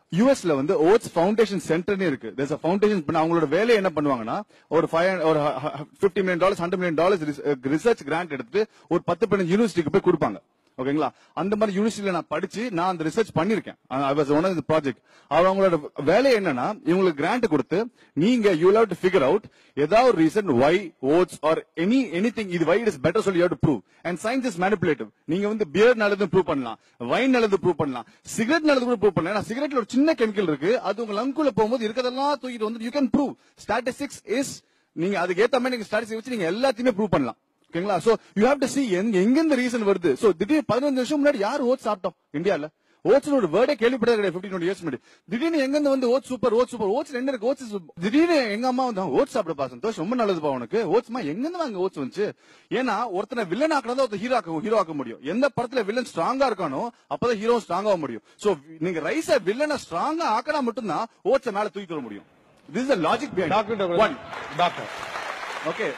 யூஎஸ்ல வந்து oats foundation சென்டர்னே இருக்கு தேர்ஸ் அ ஃபவுண்டேஷன் பண்ண அவங்களோட வேலையை என்ன பண்ணுவாங்கன்னா ஒரு ஃபைவ் ஒரு fifty million dollars hundred million dollars research grant எடுத்து ஒரு பத்து பதினஞ்சு யூனிவர்சிட்டிக்கு போய் கொடுப்பாங்க ஓகேங்களா அந்த மாதிரி யூனிவர்சிட்டியில நான் படிச்சு நான் அந்த ரிசர்ச் பண்ணிருக்கேன் I was one of project அவங்களோட வேலை என்னன்னா இவங்களுக்கு கிராண்ட் கொடுத்து நீங்க you have to figure out ஏதாவது ஒரு reason why oats or any anything இது வை இஸ் பெட்டர் சொல்லி you to prove and science is manipulative நீங்க வந்து பியர் நல்லது ப்ரூவ் பண்ணலாம் வைன் நல்லது ப்ரூவ் பண்ணலாம் சிகரெட் நல்லது கூட ப்ரூவ் பண்ணலாம் சிகரெட்ல ஒரு சின்ன கெமிக்கல் இருக்கு அது உங்க லங்குள்ள போகும்போது இருக்கதெல்லாம் தூக்கிட்டு வந்து you can prove statistics is நீங்க அதுக்கு ஏத்த மாதிரி நீங்க ஸ்டாட்டிஸ்டிக்ஸ் வச்சு நீங்க எல்லாத்தையுமே ப்ரூவ் பண்ணலாம் ஓகேங்களா so you have to see எங்க இந்த ரீசன் வருது சோ திடீர்னு பதினஞ்சு வருஷம் முன்னாடி யார் ஓட்ஸ் சாப்பிட்டோம் இந்தியால ஓட்ஸ் ஒரு வேர்டே கேள்விப்பட்டது கிடையாது பிப்டி டுவெண்ட்டி இயர்ஸ் முன்னாடி திடீர்னு எங்க இருந்து வந்து oats super oats super oats என்ன இருக்கு ஓட்ஸ் திடீர்னு எங்க அம்மா வந்து ஓட்ஸ் சாப்பிட சந்தோஷ் ரொம்ப நல்லதுப்பா உனக்கு ஓட்ஸ்மா எங்க இருந்து வாங்க ஓட்ஸ் வந்துச்சு ஏன்னா ஒருத்தனை வில்லன் ஆக்கினதா ஒருத்தர் ஹீரோ ஆக்க ஹீரோ ஆக்க முடியும் எந்த படத்துல வில்லன் ஸ்ட்ராங்கா இருக்கானோ அப்பதான் ஹீரோ ஸ்ட்ராங்கா முடியும் சோ நீங்க ரைஸ வில்லனை ஸ்ட்ராங்கா ஆக்கினா மட்டும்தான் ஓட்ஸ மேல தூக்கி வர முடியும் this is logic doctor one doctor okay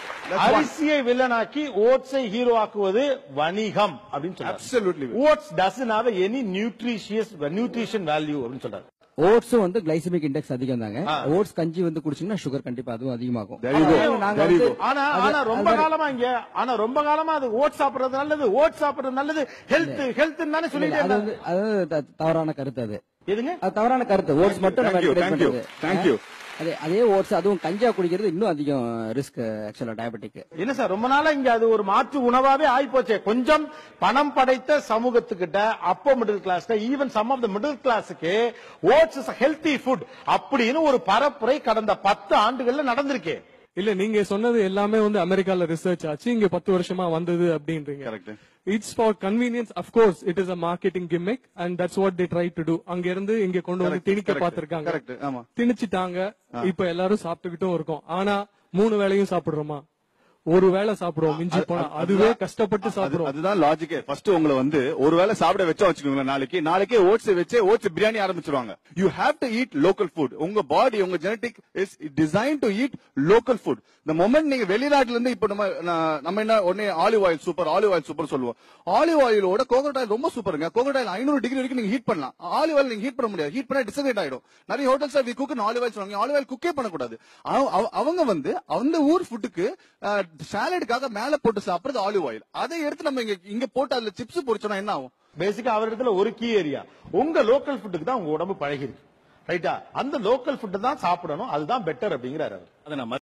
அரிசியை வில்லனாக்கி ஓட்ஸை ஹீரோ ஆக்குவது வணிகம் அப்படின்னு சொல்றாரு Absolutely. Oats doesn't have any nutritious nutrition value அப்படின்னு சொல்றாரு ஓட்ஸும் வந்து கிளைசமிக் இண்டெக்ஸ் அதிகம் தாங்க ஓட்ஸ் கஞ்சி வந்து குடிச்சீங்கன்னா சுகர் கண்டிப்பா அதுவும் அதிகமாகும் There you go. அதனால நாங்க There you வந்து go. ஆனா அது- ஆனா ரொம்ப அது- காலமா இங்க ஆனா ரொம்ப காலமா அது ஓட்ஸ் சாப்பிடுறது நல்லது ஓட்ஸ் சாப்பிடுறது நல்லது ஹெல்த் ஹெல்த் தானே இல்ல, சொல்லிட்டே அது இருந்தாங்க. வந்து அது த- தவறான கருத்து அது எதுங்க அது தவறான கருத்து ஓட்ஸ் மட்டும் நம்ம Thank you, encourage thank you, பண்றது. thank you. அதே அதே ஓட்ஸ் அதுவும் கஞ்சா குடிக்கிறது இன்னும் அதிகம் ரிஸ்க் ஆக்சுவலா டயபெட்டிக் என்ன சார் ரொம்ப நாளா இங்க அது ஒரு மாற்று உணவாவே ஆகி போச்சே கொஞ்சம் பணம் படைத்த சமூகத்துக்கிட்ட அப்போ middle class even some of the middle கிளாஸுக்கு ஓட்ஸ் இஸ் ஹெல்தி ஃபுட் அப்படின்னு ஒரு பரப்புரை கடந்த பத்து ஆண்டுகள்ல நடந்திருக்கு இல்ல நீங்க சொன்னது எல்லாமே வந்து அமெரிக்கால ரிசர்ச் ஆச்சு இங்க பத்து வருஷமா வந்தது அப்படின்றீங்க Correct. It's for convenience of course it is a marketing gimmick and that's what they try to do அங்க இருந்து இங்க கொண்டு வந்து Correct, திணிக்க correct, பாத்திருக்காங்க correct, ஆமா. திணிச்சிட்டாங்க இப்ப எல்லாரும் சாப்பிட்டுக்கிட்டும் இருக்கோம் ஆனா மூணு வேளையும் சாப்பிடுறோமா ஒரு வேளை சாப்பிடுறோம் மிஞ்சி போனா அது- அதுவே அதுதான் கஷ்டப்பட்டு அது- சாப்பிடுறோம் அதுதான் லாஜிக்கே ஃபர்ஸ்ட் உங்களை வந்து ஒருவேளை சாப்பிட வச்சா வச்சுக்கோங்களேன் நாளைக்கு நாளைக்கே ஓட்ஸ் வச்சு ஓட்ஸ் பிரியாணி ஆரம்பிச்சிருவாங்க you have to eat local food உங்க பாடி உங்க genetic is design to eat local food இந்த மொமெண்ட் நீங்க வெளிநாட்டுல இருந்து இப்ப நம்ம நான் நம்ம என்ன உடனே olive oil super olive oil super சொல்லுவோம் ஆலிவ் ஆயிலோட கோகோனட் ஆயில் ரொம்ப சூப்பருங்க கோகோனட் ஆயில் ஐநூறு டிகிரி வரைக்கும் நீங்க ஹீட் பண்ணலாம் ஆலிவ் ஆயில் நீங்க ஹீட் பண்ண முடியாது ஹீட் பண்ணா டிசைட் ஆயிடும் நிறைய hotels we cook olive oil சொல்லுவாங்க ஆலிவ் ஆயில் குக்கே பண்ணக்கூடாது அவ- அவ- அவங்க வந்து அந்த ஊர் ஃபுட்டுக்கு சாலடுக்காக மேல போட்டு சாப்பிடுறது ஆலிவ் ஆயில் அதை எடுத்து நம்ம இங்க இங்க போட்டு அதுல சிப்ஸ் பொரிச்சோம்னா என்ன ஆகும் பேசிக்கா அவரிடத்துல ஒரு கீ ஏரியா உங்க லோக்கல் ஃபுட்டுக்கு தான் உங்க உடம்பு பழகிருக்கு ரைட்டா அந்த லோக்கல் ஃபுட்டு தான் சாப்பிடணும் அதுதான் பெட்டர் அப்படிங்கிறாரு அவர் அதை நான்